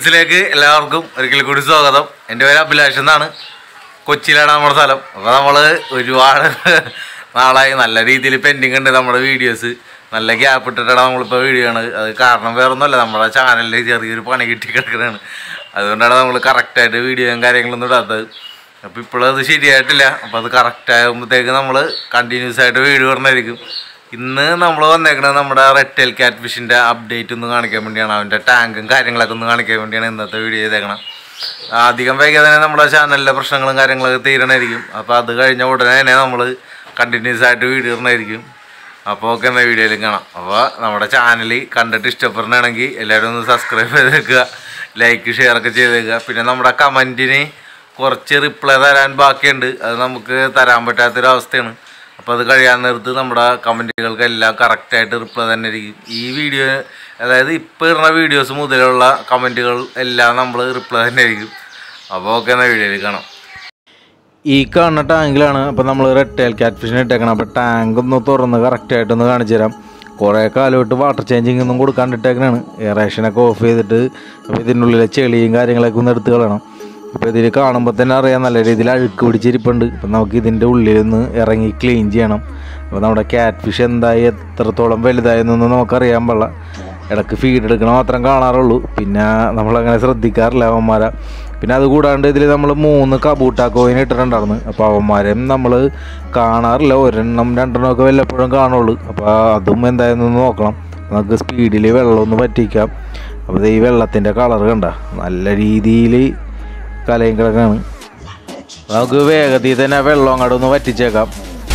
ന്യൂസിലേക്ക് എല്ലാവർക്കും ഒരിക്കൽ കൂടി സ്വാഗതം എൻ്റെ പേര് അഭിലാഷ് എന്നാണ് കൊച്ചിയിലാണ് നമ്മുടെ സ്ഥലം അപ്പോൾ നമ്മൾ ഒരുപാട് നാളായി നല്ല രീതിയിൽ പെൻഡിങ് ഉണ്ട് നമ്മുടെ വീഡിയോസ് നല്ല ഗ്യാപ്പ് ഇട്ടിട്ടാണ് നമ്മളിപ്പോൾ വീഡിയോ ആണ് അത് കാരണം വേറൊന്നുമല്ല നമ്മുടെ ചാനലിൽ ചെറിയൊരു പണി കിട്ടി കിടക്കുന്നതാണ് അതുകൊണ്ടാണ് നമ്മൾ കറക്റ്റായിട്ട് വീഡിയോയും കാര്യങ്ങളൊന്നും ഇടാത്തത് അപ്പോൾ ഇപ്പോഴത് ശരിയായിട്ടില്ല അപ്പോൾ അത് കറക്റ്റ് ആകുമ്പോഴത്തേക്ക് നമ്മൾ കണ്ടിന്യൂസ് ആയിട്ട് വീഡിയോ ഇടണമായിരിക്കും ഇന്ന് നമ്മൾ വന്നേക്കണത് നമ്മുടെ റെറ്റൽ ക്യാറ്റ് ഫിഷിൻ്റെ അപ്ഡേറ്റ് ഒന്ന് കാണിക്കാൻ വേണ്ടിയാണ് അവൻ്റെ ടാങ്കും കാര്യങ്ങളൊക്കെ ഒന്ന് കാണിക്കാൻ വേണ്ടിയാണ് ഇന്നത്തെ വീഡിയോ ചെയ്തേക്കണം അധികം വൈകാതെ തന്നെ നമ്മുടെ ചാനലിലെ പ്രശ്നങ്ങളും കാര്യങ്ങളൊക്കെ തീരണമായിരിക്കും അപ്പോൾ അത് കഴിഞ്ഞ ഉടനെ തന്നെ നമ്മൾ കണ്ടിന്യൂസ് ആയിട്ട് വീഡിയോ ഇടണമായിരിക്കും അപ്പോൾ ഒക്കെ എന്നാൽ വീഡിയോയിലും കാണാം അപ്പോൾ നമ്മുടെ ചാനൽ കണ്ടിട്ട് ഇഷ്ടപ്പെടണമെങ്കിൽ എല്ലാവരും ഒന്ന് സബ്സ്ക്രൈബ് ചെയ്തേക്കുക ലൈക്ക് ഷെയർ ഒക്കെ ചെയ്തേക്കുക പിന്നെ നമ്മുടെ കമൻറ്റിന് കുറച്ച് റിപ്ലൈ തരാൻ ബാക്കിയുണ്ട് അത് നമുക്ക് തരാൻ പറ്റാത്തൊരവസ്ഥയാണ് അപ്പോൾ അത് കഴിയാൻ നേരത്ത് നമ്മുടെ കമൻറ്റുകൾക്ക് എല്ലാം കറക്റ്റായിട്ട് റിപ്ലൈ തന്നെ ഇരിക്കും ഈ വീഡിയോ അതായത് ഇപ്പോൾ ഇടുന്ന വീഡിയോസ് മുതലുള്ള കമൻറ്റുകൾ എല്ലാം നമ്മൾ റിപ്ലൈ തന്നെ ആയിരിക്കും അപ്പോൾ ഓക്കെ എന്നാൽ വീഡിയോയിൽ കാണാം ഈ കാണുന്ന ടാങ്കിലാണ് അപ്പോൾ നമ്മൾ റെഡ് ടൈൽ ക്യാറ്റ് ഫിഷിനെ ഇട്ടേക്കണം അപ്പോൾ ടാങ്ക് ഒന്ന് തുറന്ന് കറക്റ്റായിട്ടൊന്ന് കാണിച്ചു തരാം കുറേ കാലമായിട്ട് വാട്ടർ ചേഞ്ചിങ് ഒന്നും കൊടുക്കാണ്ട് ഇട്ടേക്കണാണ് എയറേഷനൊക്കെ ഓഫ് ചെയ്തിട്ട് അപ്പോൾ ഇതിൻ്റെ ഉള്ളിലെ ചെളിയും കാര്യങ്ങളൊക്കെ ഒന്ന് എടുത്ത് കളയണം ഇപ്പോൾ ഇതിൽ കാണുമ്പോൾ തന്നെ അറിയാം നല്ല രീതിയിൽ അഴുക്ക് പിടിച്ചിരിപ്പുണ്ട് അപ്പം നമുക്ക് ഇതിൻ്റെ ഉള്ളിൽ നിന്ന് ഇറങ്ങി ക്ലീൻ ചെയ്യണം അപ്പോൾ നമ്മുടെ ക്യാറ്റ് ഫിഷ് എന്തായി എത്രത്തോളം വലുതായെന്നൊന്നും നമുക്കറിയാൻ പാടില്ല ഇടയ്ക്ക് ഫീഡ് എടുക്കണ മാത്രം കാണാറുള്ളൂ പിന്നെ നമ്മളങ്ങനെ ശ്രദ്ധിക്കാറില്ല അവന്മാരെ പിന്നെ അതുകൂടാണ്ട് ഇതിൽ നമ്മൾ മൂന്ന് കബൂട്ട കോയിൻ ഇട്ടിട്ടുണ്ടായിരുന്നു അപ്പോൾ അവന്മാരെയും നമ്മൾ കാണാറില്ല ഒരെണ്ണം രണ്ടെണ്ണം ഒക്കെ വല്ലപ്പോഴും കാണുള്ളൂ അപ്പോൾ അതും എന്തായെന്ന് നോക്കണം നമുക്ക് സ്പീഡിൽ വെള്ളം ഒന്ന് പറ്റിക്കാം അപ്പോൾ ഈ വെള്ളത്തിൻ്റെ കളർ കണ്ട നല്ല രീതിയിൽ കലയും കിടക്കാണ് നമുക്ക് വേഗത്തിൽ തന്നെ വെള്ളം അങ്ങോട്ട് ഒന്ന് വറ്റിച്ചേക്കാം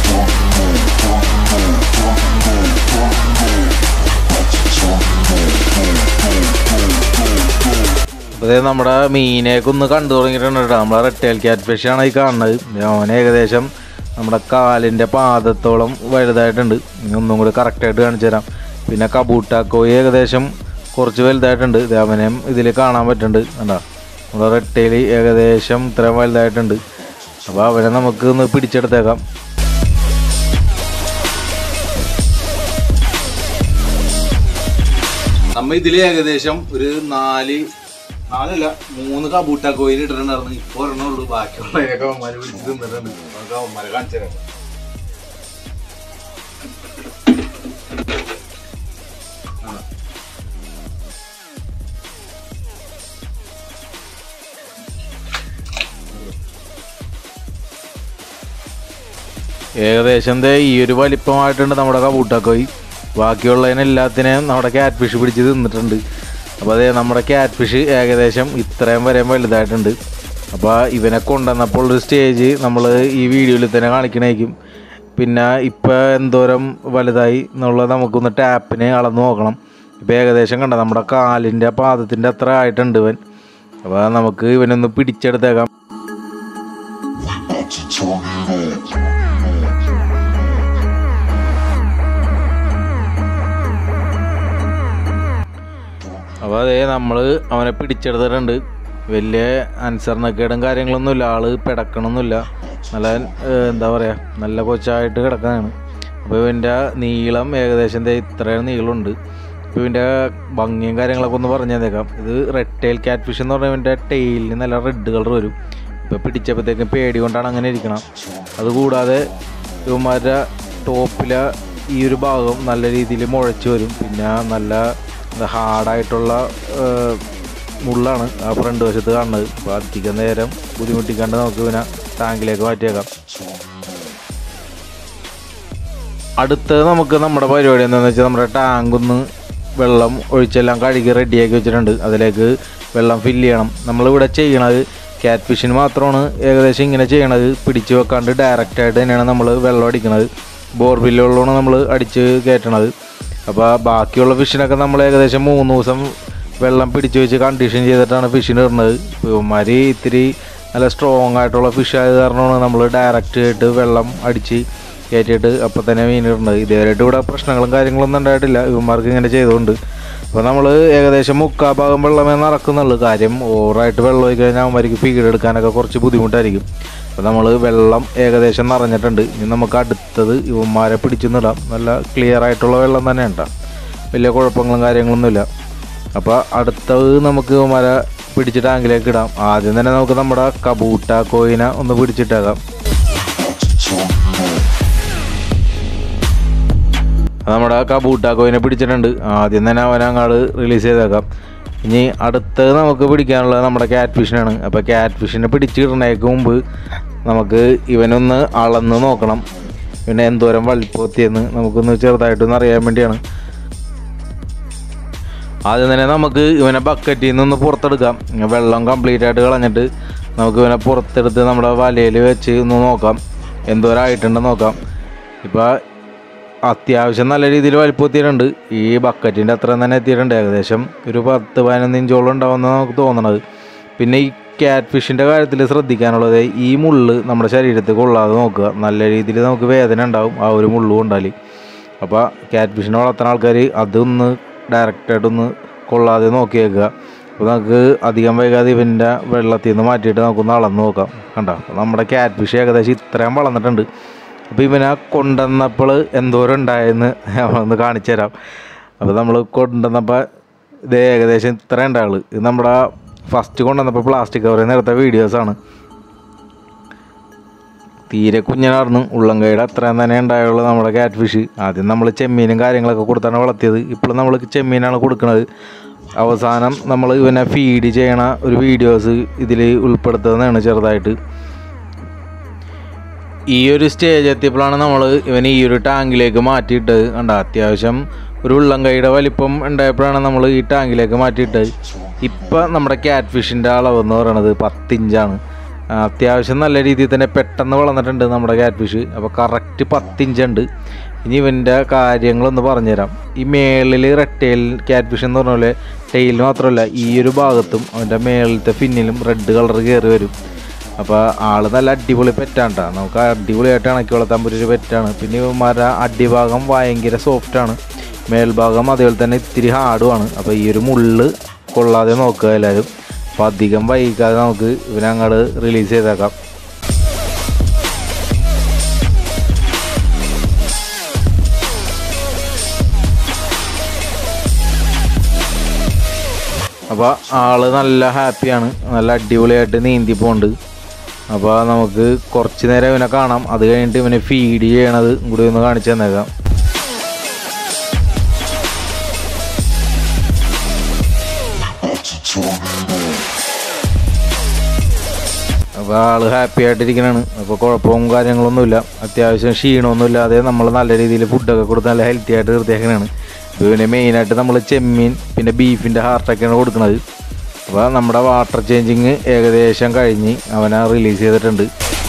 അപ്പോൾ ദേ നമ്മുടെ മീനെയൊക്കെ ഒന്ന് കണ്ടു തുടങ്ങിയിട്ടുണ്ട് കേട്ടോ നമ്മളെ റെട്ടേൽ ക്യാറ്റ് ഫിഷാണ് ഈ കാണുന്നത് അവൻ ഏകദേശം നമ്മുടെ കാലിൻ്റെ പാദത്തോളം വലുതായിട്ടുണ്ട് ഇനി ഒന്നും കൂടി കറക്റ്റായിട്ട് കാണിച്ചു തരാം പിന്നെ കബൂട്ടാക്കോയി ഏകദേശം കുറച്ച് വലുതായിട്ടുണ്ട് ദേ അവനെയും ഇതിൽ കാണാൻ പറ്റുന്നുണ്ട് കണ്ടോ നമ്മുടെ റെട്ടേൽ ഏകദേശം ഇത്രയും വലുതായിട്ടുണ്ട് അപ്പോൾ അവനെ നമുക്ക് ഒന്ന് പിടിച്ചെടുത്തേക്കാം നമ്മ ഇതിൽ ഏകദേശം ഒരു നാല് നാലല്ല മൂന്ന് കബൂട്ട കോയിൽ ഇട്ടിട്ടുണ്ടായിരുന്നു ഇപ്പൊ ഒരെണ്ണേ ഉള്ളൂ ബാക്കിയുള്ളതിനൊക്കെ അവന്മാര് പിടിച്ച് തിന്നിട്ടുണ്ട് നമുക്ക് അവന്മാരെ കാണിച്ചു തരാം ഏകദേശം ദേ ഈ ഒരു വലിപ്പമായിട്ടുണ്ട് നമ്മുടെ കബൂട്ടക്കോയി ബാക്കിയുള്ളതിനെല്ലാത്തിനെയും നമ്മുടെ ക്യാറ്റ് ഫിഷ് പിടിച്ച് തിന്നിട്ടുണ്ട് അപ്പോൾ അതേ നമ്മുടെ ക്യാറ്റ് ഫിഷ് ഏകദേശം ഇത്രയും വരെ വലുതായിട്ടുണ്ട് അപ്പോൾ ഇവനെ കൊണ്ടുവന്നപ്പോൾ ഒരു സ്റ്റേജ് നമ്മൾ ഈ വീഡിയോയിൽ തന്നെ കാണിക്കണേക്കും പിന്നെ ഇപ്പോൾ എന്തോരം വലുതായി എന്നുള്ളത് നമുക്കൊന്ന് ടാപ്പിന് അളന്ന് നോക്കണം ഇപ്പോൾ ഏകദേശം കണ്ട നമ്മുടെ കാലിൻ്റെ പാദത്തിൻ്റെ അത്ര ആയിട്ടുണ്ട് ഇവൻ അപ്പോൾ നമുക്ക് ഇവനൊന്ന് പിടിച്ചെടുത്തേക്കാം അപ്പോൾ അതേ നമ്മൾ അവനെ പിടിച്ചെടുത്തിട്ടുണ്ട് വലിയ അനുസരണക്കേടും കാര്യങ്ങളൊന്നുമില്ല ആള് പിടക്കണമൊന്നുമില്ല നല്ല ഏഹ്, എന്താ പറയുക നല്ല കൊച്ചായിട്ട് കിടക്കാനാണ് അപ്പോൾ ഇവൻ്റെ നീളം ഏകദേശം ദേ ഇത്രയും നീളമുണ്ട് ഇപ്പോൾ ഇവൻ്റെ ഭംഗിയും കാര്യങ്ങളൊക്കെ ഒന്ന് പറഞ്ഞു തന്നേക്കാം ഇത് റെഡ് ടൈൽ ക്യാറ്റ് ഫിഷ് എന്ന് പറഞ്ഞാൽ ഇവൻ്റെ ടെയിലിന് നല്ല റെഡ് കളർ വരും ഇപ്പോൾ പിടിച്ചപ്പോഴത്തേക്കും പേടി കൊണ്ടാണ് അങ്ങനെ ഇരിക്കണം അതുകൂടാതെ ഇവന്മാരുടെ ടോപ്പിലെ ഈ ഒരു ഭാഗം നല്ല രീതിയിൽ മുഴച്ച് വരും പിന്നെ നല്ല ഹാർഡായിട്ടുള്ള മുള്ളാണ് ആ ഫ്രണ്ട് വശത്ത് കാണുന്നത് അപ്പോൾ അധികം നേരം ബുദ്ധിമുട്ടിക്കാണ്ട് നമുക്ക് പിന്നെ ടാങ്കിലേക്ക് മാറ്റിയേക്കാം അടുത്തത് നമുക്ക് നമ്മുടെ പരിപാടി എന്താണെന്ന് വെച്ചാൽ നമ്മുടെ ടാങ്ക് ഒന്ന് വെള്ളം ഒഴിച്ചെല്ലാം കഴുകി റെഡിയാക്കി വെച്ചിട്ടുണ്ട് അതിലേക്ക് വെള്ളം ഫില്ല് ചെയ്യണം നമ്മളിവിടെ ചെയ്യണത് ക്യാറ്റ് ഫിഷിന് മാത്രമാണ് ഏകദേശം ഇങ്ങനെ ചെയ്യണത് പിടിച്ച് വെക്കാണ്ട് ഡയറക്റ്റ് ആയിട്ട് തന്നെയാണ് നമ്മൾ വെള്ളം അടിക്കണത് ബോർബില്ലുള്ളതാണ് നമ്മൾ അടിച്ച് കയറ്റണത് അപ്പോൾ ബാക്കിയുള്ള ഫിഷിനൊക്കെ നമ്മൾ ഏകദേശം മൂന്ന് ദിവസം വെള്ളം പിടിച്ച് വെച്ച് കണ്ടീഷൻ ചെയ്തിട്ടാണ് ഫിഷിന് ഇടുന്നത് ഇവന്മാർ ഇത്തിരി നല്ല സ്ട്രോങ് ആയിട്ടുള്ള ഫിഷ് ആയത് കാരണമാണ് നമ്മൾ ഡയറക്റ്റ് ആയിട്ട് വെള്ളം അടിച്ച് കയറ്റിയിട്ട് അപ്പോൾ തന്നെ മീൻ ഇടുന്നത് ഇതേവരായിട്ട് ഇവിടെ പ്രശ്നങ്ങളും കാര്യങ്ങളൊന്നും ഉണ്ടായിട്ടില്ല ഇവന്മാർക്ക് ഇങ്ങനെ ചെയ്തുകൊണ്ട് അപ്പോൾ നമ്മൾ ഏകദേശം മുക്കാ ഭാഗം വെള്ളമേ നടക്കുന്നുള്ളൂ കാര്യം ഓവറായിട്ട് വെള്ളം ഒഴിച്ച് കഴിഞ്ഞാൽ അവന്മാർക്ക് ഫീഡ് എടുക്കാനൊക്കെ കുറച്ച് ബുദ്ധിമുട്ടായിരിക്കും അപ്പോൾ നമ്മൾ വെള്ളം ഏകദേശം നിറഞ്ഞിട്ടുണ്ട് ഇനി നമുക്ക് അടുത്തത് ഇവന്മാരെ പിടിച്ചു നിടാം നല്ല ക്ലിയർ ആയിട്ടുള്ള വെള്ളം തന്നെ ഉണ്ടാവും വലിയ കുഴപ്പങ്ങളും കാര്യങ്ങളൊന്നുമില്ല അപ്പോൾ അടുത്തത് നമുക്ക് ഇവന്മാരെ പിടിച്ച് ടാങ്കിലേക്ക് ഇടാം ആദ്യം തന്നെ നമുക്ക് നമ്മുടെ കബൂട്ട കോയിനെ ഒന്ന് പിടിച്ചിട്ടേക്കാം നമ്മുടെ കബൂട്ട കോയിനെ പിടിച്ചിട്ടുണ്ട് ആദ്യം തന്നെ അവനെ അങ്ങോട്ട് റിലീസ് ചെയ്തേക്കാം ഇനി അടുത്തത് നമുക്ക് പിടിക്കാനുള്ളത് നമ്മുടെ ക്യാറ്റ് ഫിഷിനാണ് അപ്പോൾ ക്യാറ്റ് ഫിഷിനെ പിടിച്ചിടുന്നതിന് മുമ്പ് നമുക്ക് ഇവനൊന്ന് അളന്ന് നോക്കണം പിന്നെ എന്തോരം വലിപ്പത്തിയെന്ന് നമുക്കൊന്ന് ചെറുതായിട്ടൊന്ന് അറിയാൻ വേണ്ടിയാണ് ആദ്യം തന്നെ നമുക്ക് ഇവനെ ബക്കറ്റിൽ നിന്നൊന്ന് പുറത്തെടുക്കാം വെള്ളം കംപ്ലീറ്റ് ആയിട്ട് കളഞ്ഞിട്ട് നമുക്ക് ഇവനെ പുറത്തെടുത്ത് നമ്മുടെ വലയിൽ വെച്ച് ഒന്ന് നോക്കാം എന്തോരായിട്ടുണ്ടെന്ന് നോക്കാം ഇപ്പോൾ അത്യാവശ്യം നല്ല രീതിയിൽ വലിപ്പം എത്തിയിട്ടുണ്ട് ഈ ബക്കറ്റിൻ്റെ അത്ര തന്നെ എത്തിയിട്ടുണ്ട് ഏകദേശം ഒരു പത്ത് പതിനൊന്ന് ഇഞ്ചോളം ഉണ്ടാവുമെന്നാണ് നമുക്ക് തോന്നണത് പിന്നെ ഈ ക്യാറ്റ് ഫിഷിൻ്റെ കാര്യത്തിൽ ശ്രദ്ധിക്കാനുള്ളത് ഈ മുള്ള് നമ്മുടെ ശരീരത്തിൽ കൊള്ളാതെ നോക്കുക നല്ല രീതിയിൽ നമുക്ക് വേദന ഉണ്ടാവും ആ ഒരു മുള്ളു കൊണ്ടാൽ അപ്പോൾ ക്യാറ്റ് ഫിഷിനെ വളർത്തുന്ന ആൾക്കാർ അതൊന്ന് ഡയറക്റ്റായിട്ടൊന്ന് കൊള്ളാതെ നോക്കി വെക്കുക അപ്പോൾ നമുക്ക് അധികം വൈകാതെ ഇവൻ്റെ വെള്ളത്തിൽ നിന്ന് മാറ്റിയിട്ട് നമുക്കൊന്ന് അളന്ന് നോക്കാം കണ്ടോ അപ്പോൾ നമ്മുടെ ക്യാറ്റ് ഫിഷ് ഏകദേശം ഇത്രയും വളർന്നിട്ടുണ്ട് അപ്പോൾ ഇവനെ കൊണ്ടുവന്നപ്പോൾ എന്തോരം ഉണ്ടായെന്ന് ഒന്ന് കാണിച്ചു തരാം അപ്പോൾ നമ്മൾ കൊണ്ടുവന്നപ്പോൾ ഇത് ഏകദേശം ഇത്ര ഉണ്ടാവുള്ളൂ ഇത് നമ്മുടെ ഫസ്റ്റ് കൊണ്ടുവന്നപ്പോൾ പ്ലാസ്റ്റിക് കവറിൽ നിന്ന് എടുത്ത വീഡിയോസാണ് തീരെ കുഞ്ഞനായിരുന്നു ഉള്ളംകൈയുടെ അത്രയും തന്നെ ഉണ്ടായുള്ളൂ നമ്മുടെ ക്യാറ്റ് ഫിഷ് ആദ്യം നമ്മൾ ചെമ്മീനും കാര്യങ്ങളൊക്കെ കൊടുത്താണ് വളർത്തിയത് ഇപ്പോഴും നമ്മൾ ചെമ്മീനാണ് കൊടുക്കുന്നത് അവസാനം നമ്മൾ ഇവനെ ഫീഡ് ചെയ്യണ ഒരു വീഡിയോസ് ഇതിൽ ഉൾപ്പെടുത്തുന്നതാണ് ചെറുതായിട്ട് ഈ ഒരു സ്റ്റേജ് എത്തിയപ്പോഴാണ് നമ്മൾ ഇവനെ ഈ ഒരു ടാങ്കിലേക്ക് മാറ്റിയിട്ടത് കണ്ട അത്യാവശ്യം ഒരു ഉള്ളംകൈയുടെ വലിപ്പം ഉണ്ടായപ്പോഴാണ് നമ്മൾ ഈ ടാങ്കിലേക്ക് മാറ്റിയിട്ടത് ഇപ്പം നമ്മുടെ ക്യാറ്റ് ഫിഷിൻ്റെ അളവ് എന്ന് പറയുന്നത് പത്തിഞ്ചാണ് അത്യാവശ്യം നല്ല രീതിയിൽ തന്നെ പെട്ടെന്ന് വളർന്നിട്ടുണ്ട് നമ്മുടെ ക്യാറ്റ് ഫിഷ് അപ്പോൾ കറക്റ്റ് പത്തിഞ്ചുണ്ട് ഇനി ഇവൻ്റെ കാര്യങ്ങളൊന്ന് പറഞ്ഞുതരാം ഈ മേളിൽ റെഡ് ടെയിൽ ക്യാറ്റ് ഫിഷ് എന്ന് പറഞ്ഞ പോലെ ടെയിൽ മാത്രമല്ല ഈ ഒരു ഭാഗത്തും അവൻ്റെ മേളിലത്തെ ഫിന്നിലും റെഡ് കളർ കയറി വരും അപ്പോൾ ആള് നല്ല അടിപൊളി പെറ്റാണ് ട്ടോ. നമുക്ക് അടിപൊളിയായിട്ട് ഇണക്കി വളർത്താൻ പറ്റിയൊരു പെറ്റാണ് പിന്നെ ഇവന്മാരുടെ അടിഭാഗം ഭയങ്കര സോഫ്റ്റാണ് മേൽഭാഗം അതേപോലെ തന്നെ ഇത്തിരി ഹാർഡുമാണ് അപ്പോൾ ഈ ഒരു മുള്ള് കൊള്ളാതെ നോക്കുക എല്ലാവരും അപ്പോൾ അധികം വൈകാതെ നമുക്ക് ഇവനെ അങ്ങോട്ട് റിലീസ് ചെയ്തേക്കാം അപ്പോൾ ആള് നല്ല ഹാപ്പിയാണ് നല്ല അടിപൊളിയായിട്ട് നീന്തി പോകുന്നുണ്ട് അപ്പോൾ നമുക്ക് കുറച്ച് നേരം ഇവനെ കാണാം അത് കഴിഞ്ഞിട്ട് ഇവനെ ഫീഡ് ചെയ്യണത് കൂടി ഒന്ന് കാണിച്ചു തന്നേക്കാം അപ്പോൾ ആള് ഹാപ്പി ആയിട്ടിരിക്കണാണ് അപ്പോൾ കുഴപ്പവും കാര്യങ്ങളൊന്നുമില്ല അത്യാവശ്യം ക്ഷീണമൊന്നും ഇല്ലാതെ നമ്മൾ നല്ല രീതിയിൽ ഫുഡൊക്കെ കൊടുത്ത് നല്ല ഹെൽത്തി ആയിട്ട് നിർത്തിയേക്കണാണ് അപ്പോൾ ഇവന് മെയിനായിട്ട് നമ്മൾ ചെമ്മീൻ പിന്നെ ബീഫിൻ്റെ ഹാർട്ടൊക്കെയാണ് കൊടുക്കുന്നത് അപ്പോൾ നമ്മുടെ വാട്ടർ ചേഞ്ചിങ് ഏകദേശം കഴിഞ്ഞ് അവനെ റിലീസ് ചെയ്തിട്ടുണ്ട്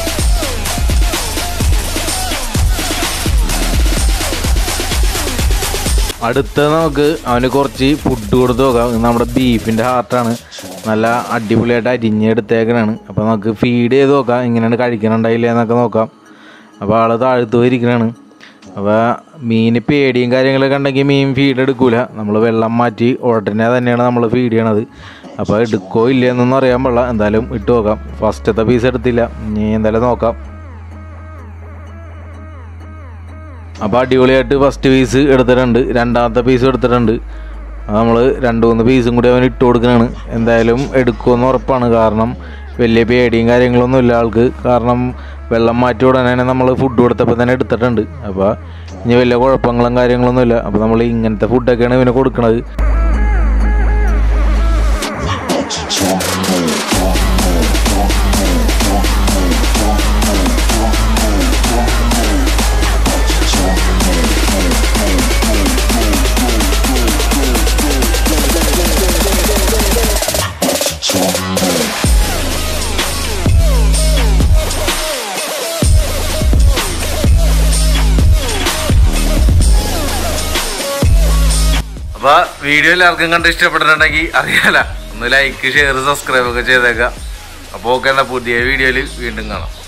അടുത്ത നമുക്ക് അവന് കുറച്ച് ഫുഡ് കൊടുത്ത് നോക്കാം ഇത് നമ്മുടെ ബീഫിൻ്റെ ഹാർട്ടാണ് നല്ല അടിപൊളിയായിട്ട് അരിഞ്ഞെടുത്തേക്കണാണ് അപ്പോൾ നമുക്ക് ഫീഡ് ചെയ്ത് നോക്കാം ഇങ്ങനെയാണ് കഴിക്കണുണ്ടായില്ല എന്നൊക്കെ നോക്കാം അപ്പോൾ ആൾ താഴ്ത്തു പോയിരിക്കണാണ് അപ്പോൾ മീന് പേടിയും കാര്യങ്ങളൊക്കെ ഉണ്ടെങ്കിൽ മീൻ ഫീഡ് എടുക്കൂല നമ്മൾ വെള്ളം മാറ്റി ഉടനെ തന്നെയാണ് നമ്മൾ ഫീഡ് ചെയ്യണത് അപ്പോൾ എടുക്കോ ഇല്ല എന്നൊന്നും അറിയാൻ പാടില്ല എന്തായാലും ഇട്ട് നോക്കാം ഫസ്റ്റത്തെ പീസ് എടുത്തില്ല ഇനി എന്തായാലും നോക്കാം അപ്പോൾ അടിപൊളിയായിട്ട് ഫസ്റ്റ് പീസ് എടുത്തിട്ടുണ്ട് രണ്ടാമത്തെ പീസ് എടുത്തിട്ടുണ്ട് നമ്മൾ രണ്ട് മൂന്ന് പീസും കൂടി അവൻ ഇട്ട് കൊടുക്കണാണ് എന്തായാലും എടുക്കുമെന്ന് ഉറപ്പാണ് കാരണം വലിയ പേടിയും കാര്യങ്ങളൊന്നും ഇല്ല ആൾക്ക് കാരണം വെള്ളം മാറ്റി ഉടനെ തന്നെ നമ്മൾ ഫുഡ് കൊടുത്തപ്പോൾ തന്നെ എടുത്തിട്ടുണ്ട് അപ്പോൾ ഇനി വലിയ കുഴപ്പങ്ങളും കാര്യങ്ങളൊന്നും ഇല്ല അപ്പോൾ നമ്മൾ ഇങ്ങനത്തെ ഫുഡൊക്കെയാണ് ഇവന് കൊടുക്കണത് അപ്പൊ വീഡിയോ എല്ലാവർക്കും കണ്ട് ഇഷ്ടപ്പെട്ടിട്ടുണ്ടെങ്കിൽ അറിയാല ഒന്ന് ലൈക്ക് ഷെയർ സബ്സ്ക്രൈബ് ഒക്കെ ചെയ്തേക്കാം അപ്പോൾ ഓക്കെ എന്നാ പുതിയ വീഡിയോയിൽ വീണ്ടും കാണാം